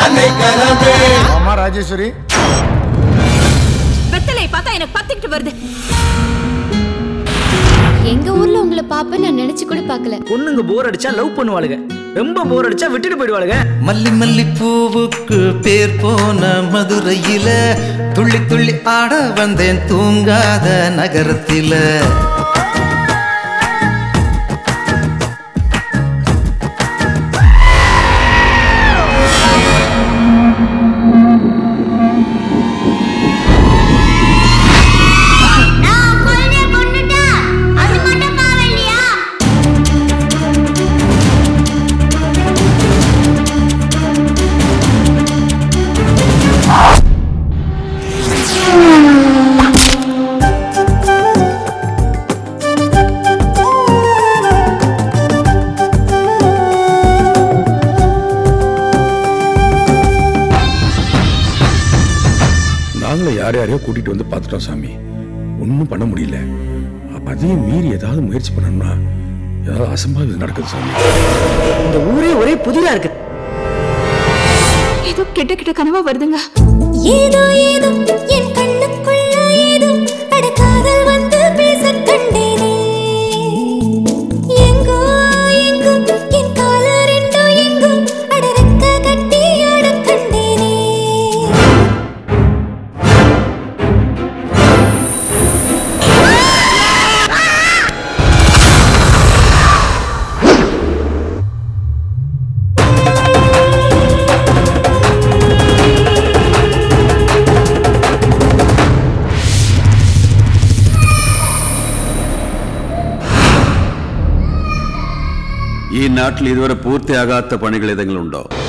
அடைக்கலமே அம்மா ராஜேஸ்வரி வெத்தலை பார்த்தா எனக்கு பத்திக்கிட்டு வருது எங்க ஊர்ல உங்களை பாப்பேன்னு நான் நினைச்சு கூட பார்க்கல பொண்ணுங்க போர் அடிச்சா லவ் பண்ணுவாளுங்க ரொம்ப போர் அடிச்சா விட்டுட்டு போயிடுவாளுங்க மல்லி மல்லி பூவுக்கு பேர் போன மதுரையில துள்ளி துள்ளி ஆட வந்தேன் தூங்காத நகரத்தில நான் குழந்தைய கொன்னுட்டேன் அது மட்டும் பாவம் இல்லையா நாங்களும் யார் யாரையோ கூட்டிட்டு வந்து பார்த்துட்டோம் சாமி ஒன்றும் பண்ண முடியல அப்ப அதையும் மீறி ஏதாவது முயற்சி பண்ணணும்னா ஏதாவது அசம்பாவிதம் நடக்குது சாமி இந்த ஊரே ஒரே புதிரா இருக்கு ஏதோ கெட்ட கெட்ட கனவா வருதுங்க ஏதோ ஏதோ என் கண்ணுக்குள்ள ஏதோ அட காதல் வந்து பேச கண்டேனே எங்கோ எங்கோ என் கால ரெண்டோ எங்கோ அட ரெக்க கட்டி ஆட கண்டேனே ഈ നാട്ടിൽ ഇതുവരെ പൂർത്തിയാകാത്ത പണികൾ ഏതെങ്കിലും ഉണ്ടോ